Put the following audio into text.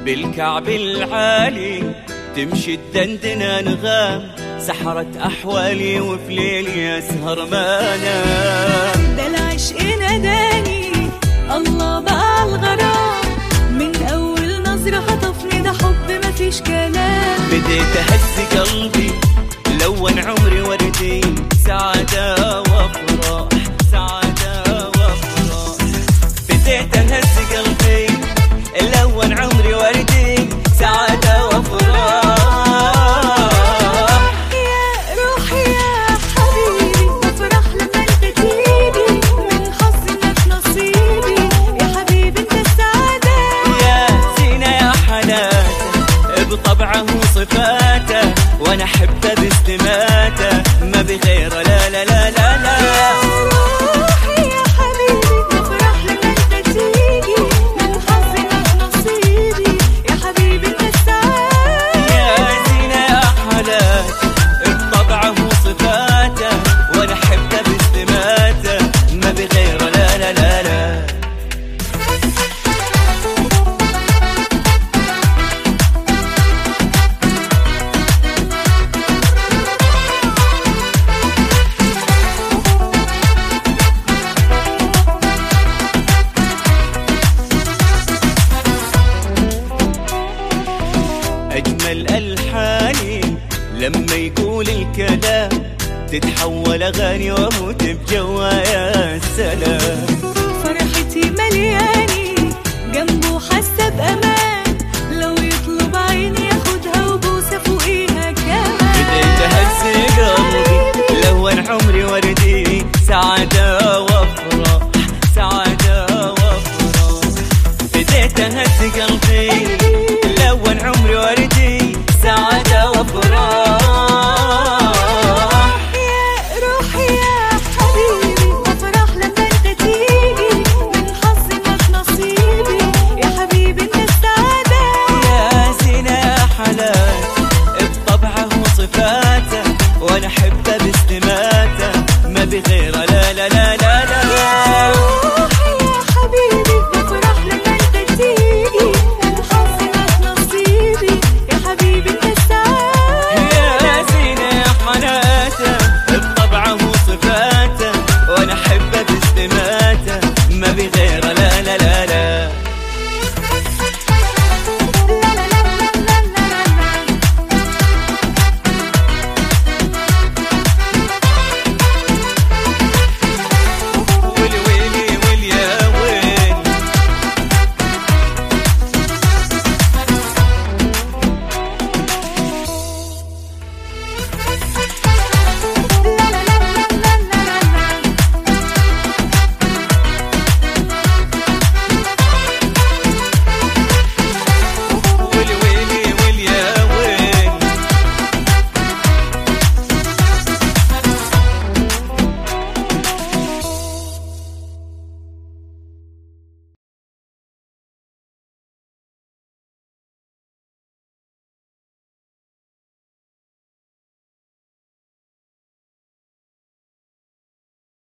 بالكعب العالي تمشي الدندن انغام سحرت احوالي وفي ليلي اسهر ما انام ده العشق ناداني الله بقى الغرام من اول نظرة خطفني ده حب مفيش كلام بديت اهز قلبي لون عمري وردي سعادة وافراح سعادة وافراح بديت اهز قلبي لون عمري وردي سعادة وافراح يا روحي يا حبيبي بفرح لما انت تيجي من حظي انك نصيبي يا حبيبي انت السعادة يا زينة يا حلاته بطبعه وصفاته وانا احبه باستماته ما بغيره لا لا لا لا لا روحي يا حبيبي بفرح لما انت تيجي من حظي انك نصيبي يا حبيبي انت السعادة يا زينة يا حلاته بطبعه وصفاته وانا احبه باستماته ما بغيره لا لا لا لا أجمل ألحاني لما يقول الكلام تتحول أغاني وأموت بجوا يا سلام فرحتي مليانة